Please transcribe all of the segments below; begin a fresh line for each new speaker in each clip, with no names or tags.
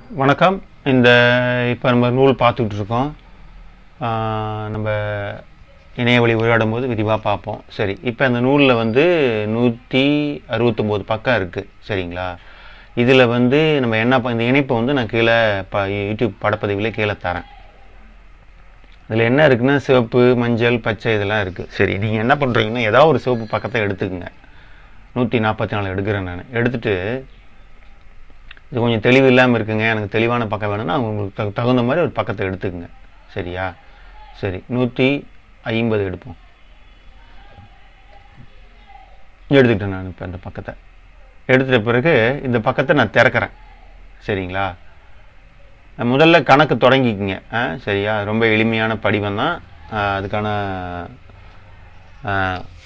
வணக்கம் இந்த இப்போ நம்ம நூல் பார்த்துக்கிட்டு இருக்கோம் ஆஹ் நம்ம இணையவழி உரையாடும் போது விரிவாக பார்ப்போம் சரி இப்போ அந்த நூலில் வந்து நூற்றி அறுபத்தொம்போது பக்கம் இருக்குது சரிங்களா இதில் வந்து நம்ம என்ன ப- இந்த இணைப்பை வந்து நான் கீழே ப யூடியூப் படப்பதிவில் கீழே தரேன் இதில் என்ன இருக்குன்னா சிவப்பு மஞ்சள் பச்சை இதெல்லாம் இருக்குது சரி நீங்கள் என்ன பண்ணுறீங்கன்னா ஏதாவது ஒரு சிவப்பு பக்கத்தை எடுத்துக்கங்க நூற்றி நாற்பத்தி நாலு எடுக்கிறேன் நான் எடுத்துட்டு இது கொஞ்சம் தெளிவு இல்லாமல் இருக்குங்க எனக்கு தெளிவான பக்கம் வேணும்னா உங்களுக்கு தகு- தகுந்த மாதிரி ஒரு பக்கத்தை எடுத்துக்கங்க சரியா சரி நூற்றி ஐம்பது எடுப்போம் எடுத்துக்கிட்டேன் நான் இப்போ இந்த பக்கத்தை எடுத்துட்ட பிறகு இந்த பக்கத்தை நான் திறக்கிறேன் சரிங்களா முதல்ல கணக்கு தொடங்கிக்குங்க ஆ, சரியா ரொம்ப எளிமையான படிவம் தான் ஆ, அதுக்கான ஆ,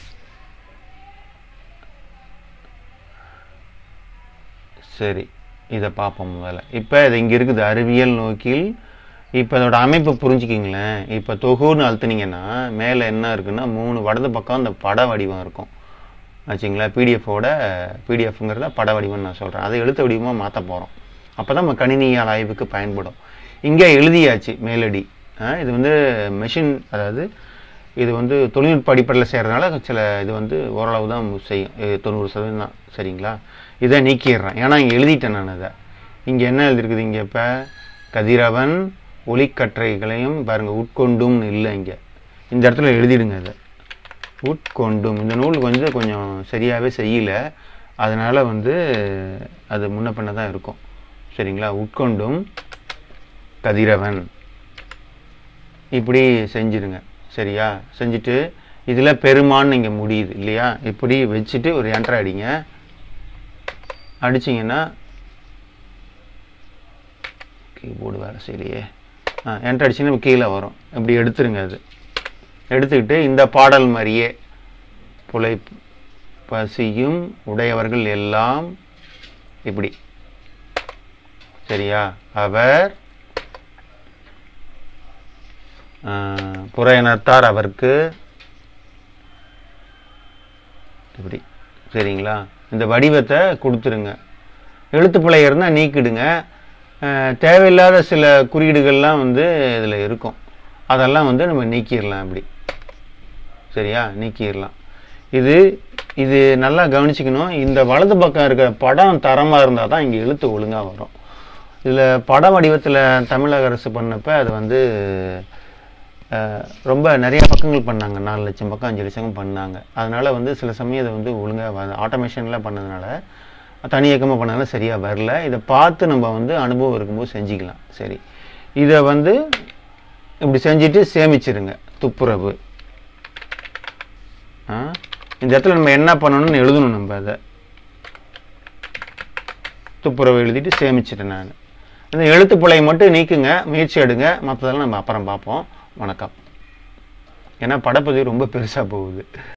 சரி இதை பார்ப்போம் முதல்ல இப்போ இது இங்கே இருக்குது அறிவியல் நோக்கில் இப்போ அதோட அமைப்பை புரிஞ்சுக்கிங்களேன் இப்போ தொகுன்னு அழுத்துனீங்கன்னா மேலே என்ன இருக்குன்னா மூணு வடது பக்கம் அந்த பட வடிவம் இருக்கும் ஆச்சுங்களா பிடிஎஃபோட பிடிஎஃப்ங்கிறத பட வடிவம்னு நான் சொல்கிறேன் அதை எழுத்து வடிவமாக மாற்ற போகிறோம் அப்போ தான் நம்ம கணினியால் ஆய்வுக்கு பயன்படும் இங்கே எழுதியாச்சு மேலடி ஆ, இது வந்து மெஷின் அதாவது இது வந்து தொழில்நுட்ப அடிப்படையில் செய்கிறதுனால சில இது வந்து ஓரளவு தான் செய்யும் இது தொண்ணூறு சதவீதம் தான் சரிங்களா இதை நீக்கிடுறேன் ஏன்னா இங்கே எழுதிட்டேன் நான் அதை இங்கே என்ன எழுதிருக்குது இங்கே இப்போ கதிரவன் ஒளிக்கற்றைகளையும் பாருங்கள் உட்கொண்டும்னு இல்லை இங்கே இந்த இடத்துல எழுதிடுங்க இதை உட்கொண்டும் இந்த நூல் கொஞ்சம் கொஞ்சம் சரியாகவே செய்யல அதனால் வந்து அது முன்ன பின்ன தான் இருக்கும் சரிங்களா உட்கொண்டும் கதிரவன் இப்படி செஞ்சிருங்க சரியா செஞ்சுட்டு இதில் பெருமான்னு இங்கே முடியுது இல்லையா இப்படி வச்சுட்டு ஒரு என்ட்ரு அடிங்க அடிச்சிங்கன்னா கீபோர்டு வேலை செய்யலையே ஆ என்ட்ரு அடிச்சிங்கன்னா கீழே வரும் இப்படி எடுத்துருங்க அது எடுத்துக்கிட்டு இந்த பாடல் மாதிரியே புலை பசியும் உடையவர்கள் எல்லாம் இப்படி சரியா அவர் ஆஹ், புற இனத்தார் அவருக்கு இப்படி சரிங்களா இந்த வடிவத்தை கொடுத்துருங்க எழுத்துப்பிழை இருந்தால் நீக்கிடுங்க ஆஹ், தேவையில்லாத சில குறியீடுகள்லாம் வந்து இதில் இருக்கும் அதெல்லாம் வந்து நம்ம நீக்கிடலாம் இப்படி சரியா நீக்கிடலாம் இது இது நல்லா கவனிச்சுக்கணும் இந்த வலது பக்கம் இருக்கிற படம் தரமாக இருந்தால் தான் இங்கே எழுத்து ஒழுங்காக வரும் இதில் பட வடிவத்தில் தமிழக அரசு பண்ணப்ப அது வந்து அஹ், ரொம்ப நிறைய பக்கங்கள் பண்ணாங்க நாலு லட்சம் பக்கம் அஞ்சு லட்சம் பண்ணாங்க அதனால் வந்து சில சமயம் இதை வந்து ஒழுங்காக ஆட்டோமேஷன்லாம் பண்ணதுனால தனி இயக்கமாக பண்ணதுனால சரியாக வரல இதை பார்த்து நம்ம வந்து அனுபவம் இருக்கும்போது செஞ்சுக்கலாம் சரி இதை வந்து இப்படி செஞ்சுட்டு சேமிச்சிருங்க துப்புரவு ஆ இந்த இடத்துல நம்ம என்ன பண்ணணும்னு எழுதணும் நம்ம அதை துப்புரவு எழுதிட்டு சேமிச்சிட்டேன் நான் இந்த எழுத்துப்பிழையை மட்டும் நீக்குங்க முயற்சி எடுங்க மற்றதெல்லாம் நம்ம அப்புறம் பார்ப்போம் வணக்கம் ஏன்னா படப்பதிவு ரொம்ப பெருசாக போகுது